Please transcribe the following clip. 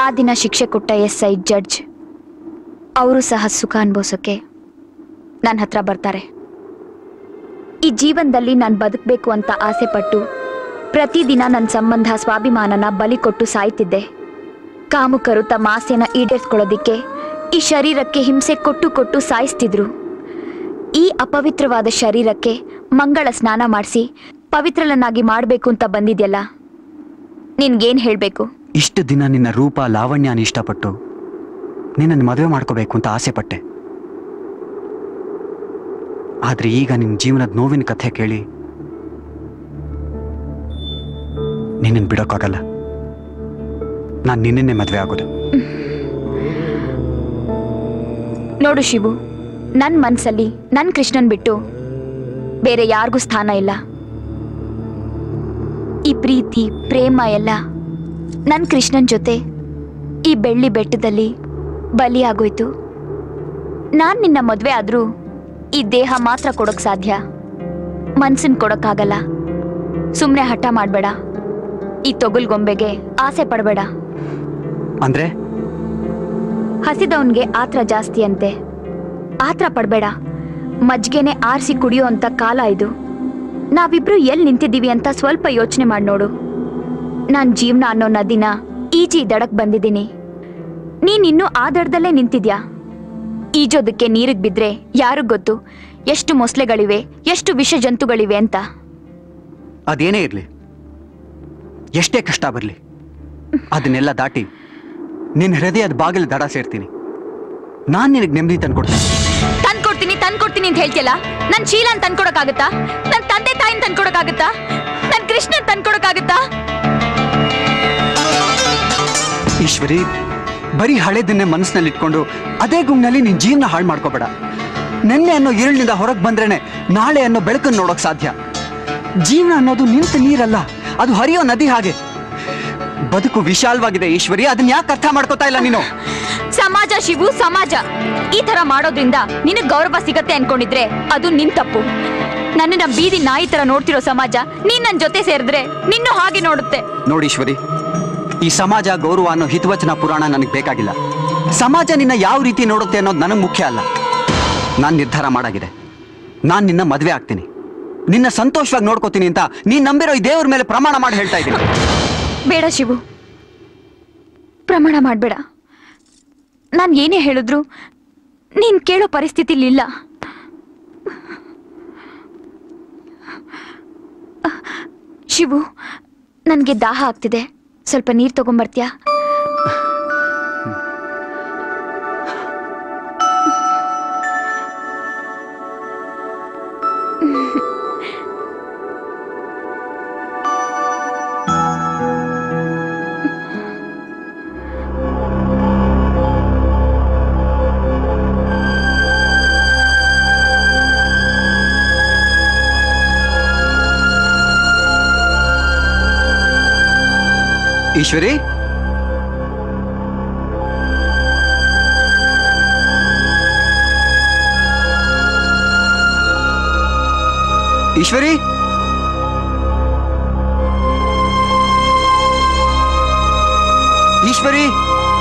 ಆ ದಿನ ಶಿಕ್ಷೆ ಕೊಟ್ಟ ಎಸ್ ಐ ಜಡ್ಜ್ ಅವರು ಸಹ ಸುಖ ಅನುಭವಿಸೋಕೆ ನನ್ನ ಹತ್ರ ಬರ್ತಾರೆ ಈ ಜೀವನದಲ್ಲಿ ನಾನು ಬದುಕಬೇಕು ಅಂತ ಆಸೆ ಪಟ್ಟು ಪ್ರತಿದಿನ ನನ್ನ ಸಂಬಂಧ ಸ್ವಾಭಿಮಾನನ ಬಲಿ ಕೊಟ್ಟು ಸಾಯ್ತಿದ್ದೆ ಕಾಮುಕರು ತಮ್ಮ ಆಸೆನ ಈಡೇರಿಸ್ಕೊಳ್ಳೋದಿಕ್ಕೆ ಈ ಶರೀರಕ್ಕೆ ಹಿಂಸೆ ಕೊಟ್ಟು ಕೊಟ್ಟು ಸಾಯಿಸ್ತಿದ್ರು ಈ ಅಪವಿತ್ರವಾದ ಶರೀರಕ್ಕೆ ಮಂಗಳ ಸ್ನಾನ ಮಾಡಿಸಿ ಪವಿತ್ರಳನ್ನಾಗಿ ಮಾಡಬೇಕು ಅಂತ ಬಂದಿದ್ಯಲ್ಲ ನಿನ್ಗೇನ್ ಹೇಳ್ಬೇಕು ಇಷ್ಟು ದಿನ ನಿನ್ನ ರೂಪ ಲಾವಣ್ಯನ ಇಷ್ಟಪಟ್ಟು ನಿನ್ನನ್ನು ಮದುವೆ ಮಾಡ್ಕೋಬೇಕು ಅಂತ ಆಸೆ ಪಟ್ಟೆ ಆದ್ರೆ ಈಗ ನಿನ್ನ ಜೀವನದ ನೋವಿನ ಕಥೆ ಕೇಳಿ ನಿನ್ನನ್ನು ಬಿಡೋಕ್ಕಾಗಲ್ಲ ನಾನು ನಿನ್ನನ್ನೇ ಮದುವೆ ಆಗೋದು ನೋಡು ಶಿವು ನನ್ನ ಮನ್ಸಲ್ಲಿ ನನ್ನ ಕೃಷ್ಣನ್ ಬಿಟ್ಟು ಬೇರೆ ಯಾರಿಗೂ ಸ್ಥಾನ ಇಲ್ಲ ಈ ಪ್ರೀತಿ ಪ್ರೇಮ ಎಲ್ಲ ನನ್ನ ಕೃಷ್ಣನ್ ಜೊತೆ ಈ ಬೆಳ್ಳಿ ಬೆಟ್ಟದಲ್ಲಿ ಬಲಿಯಾಗೋಯ್ತು ನಾನ್ ನಿನ್ನ ಮದ್ವೆ ಆದ್ರೂ ಈ ದೇಹ ಮಾತ್ರ ಕೊಡೋಕ್ ಸಾಧ್ಯ ಮನ್ಸನ್ ಕೊಡೋಕ್ಕಾಗಲ್ಲ ಸುಮ್ಮನೆ ಹಠ ಮಾಡಬೇಡ ಈ ತೊಗಲ್ಗೊಂಬೆಗೆ ಆಸೆ ಪಡಬೇಡ ಅಂದ್ರೆ ಹಸಿದವನ್ಗೆ ಆತ್ರ ಜಾಸ್ತಿ ಅಂತೆ ಆತ್ರ ಪಡ್ಬೇಡ ಮಜ್ಗೆನೆ ಆರಿಸಿ ಕುಡಿಯೋ ಅಂತ ಕಾಲ ಇದು ನಾವಿಬ್ರು ಎಲ್ಲಿ ನಿಂತಿದ್ದೀವಿ ಅಂತ ಸ್ವಲ್ಪ ಯೋಚನೆ ಮಾಡಿ ನೋಡು ನಾನ್ ಜೀವನ ಅನ್ನೋ ನದಿನ ಈಜಿ ದಡಕ್ ಬಂದಿದ್ದೀನಿ ನೀನ್ ಇನ್ನೂ ಆ ದಡದಲ್ಲೇ ನಿಂತಿದ್ಯಾ ಈಜೋದಕ್ಕೆ ನೀರಿಗ್ ಬಿದ್ರೆ ಯಾರಿಗ್ ಗೊತ್ತು ಎಷ್ಟು ಮೊಸಳೆಗಳಿವೆ ಎಷ್ಟು ವಿಷ ಜಂತುಗಳಿವೆ ಅಂತ ಅದೇನೇ ಇರಲಿ ಎಷ್ಟೇ ಕಷ್ಟ ಬರಲಿ ಅದನ್ನೆಲ್ಲ ದಾಟಿ ನಿನ್ನ ಹೃದಯದ ಬಾಗಿಲು ದಡ ಸೇರ್ತೀನಿ ನಾನು ನಿನಗೆ ನೆಮ್ಮದಿ ತಂದ್ಕೊಡ್ತೀನಿ ತಂದ್ಕೊಡ್ತೀನಿ ತಂದ್ಕೊಡ್ತೀನಿ ಅಂತ ಹೇಳ್ತಿಯಲ್ಲ ನನ್ ಶೀಲನ್ ತಂದ್ಕೊಡಕ್ಕಾಗತ್ತಾ ನನ್ ತಂದೆ ತಾಯಿನ ತಂದ್ಕೊಡಕ್ಕಾಗತ್ತಾ ನನ್ ಕೃಷ್ಣನ್ ತಂದ್ಕೊಡಕ್ಕಾಗತ್ತಾ ಈಶ್ವರಿ ಬರೀ ಹಳೆದನ್ನೇ ಮನಸ್ಸಿನಲ್ಲಿ ಇಟ್ಕೊಂಡು ಅದೇ ಗುಂಗ್ನಲ್ಲಿ ನಿನ್ ಜೀವನ ಹಾಳು ಮಾಡ್ಕೋಬೇಡ ನೆನ್ನೆ ಅನ್ನೋ ഇരുಳಿನಿಂದ ಹೊರಗೆ ಬಂದ್ರೇನೆ ನಾಳೆ ಅನ್ನೋ ಬೆಳಕನ್ನು ನೋಡೋಕ್ ಸಾಧ್ಯ ಜೀವನ ಅನ್ನೋದು ನಿಂತ ನೀರಲ್ಲ ಅದು ಹರಿಯೋ ನದಿ ಹಾಗೆ ಬದುಕು ವಿಶಾಲವಾಗಿದೆ ಈಶ್ವರಿ ಅದನ್ನ ಯಾಕೆ ಅರ್ಥ ಮಾಡ್ಕೋತಾ ಇಲ್ಲ ನೀನು ಸಮಾಜ ಶಿವು ಸಮಾಜ ಈ ತರ ಮಾಡೋದ್ರಿಂದ ನಿನಗ್ ಗೌರವ ಸಿಗತ್ತೆ ಅನ್ಕೊಂಡಿದ್ರೆ ಅದು ನಿನ್ ತಪ್ಪು ನನ್ನನ್ನ ಬೀದಿ ನಾಯಿ ತರ ನೋಡ್ತಿರೋ ಸಮಾಜ ನೀನ್ ನನ್ ಜೊತೆ ಸೇರಿದ್ರೆ ನಿನ್ನೂ ಹಾಗೆ ನೋಡುತ್ತೆ ನೋಡಿ ಈಶ್ವರಿ ಈ ಸಮಾಜ ಗೌರವ ಅನ್ನೋ ಹಿತವಚನ ಪುರಾಣ ನನಗೆ ಬೇಕಾಗಿಲ್ಲ ಸಮಾಜ ನಿನ್ನ ಯಾವ ರೀತಿ ನೋಡುತ್ತೆ ಅನ್ನೋದು ನನಗೆ ಮುಖ್ಯ ಅಲ್ಲ ನಾನು ನಿರ್ಧಾರ ಮಾಡಾಗಿದೆ ನಾನು ನಿನ್ನ ಮದುವೆ ಆಗ್ತೀನಿ ನಿನ್ನ ಸಂತೋಷವಾಗಿ ನೋಡ್ಕೋತೀನಿ ಅಂತ ನೀನ್ ನಂಬಿರೋ ಈ ದೇವ್ರ ಮೇಲೆ ಪ್ರಮಾಣ ಮಾಡಿ ಹೇಳ್ತಾ ಇದ್ದೀನಿ ಬೇಡ ಶಿವು ಪ್ರಮಾಣ ಮಾಡ್ಬೇಡ ನಾನ್ ಏನೇ ಹೇಳಿದ್ರು ನೀನ್ ಕೇಳೋ ಪರಿಸ್ಥಿತಿಲಿ ಇಲ್ಲ ಶಿವು ನನ್ಗೆ ದಾಹ ಆಗ್ತಿದೆ ಸ್ವಲ್ಪ ನೀರ್ ತಗೊಂಬರ್ತೀಯಾ ಈಶ್ವರಿ ಈಶ್ವರಿ ಈಶ್ವರಿ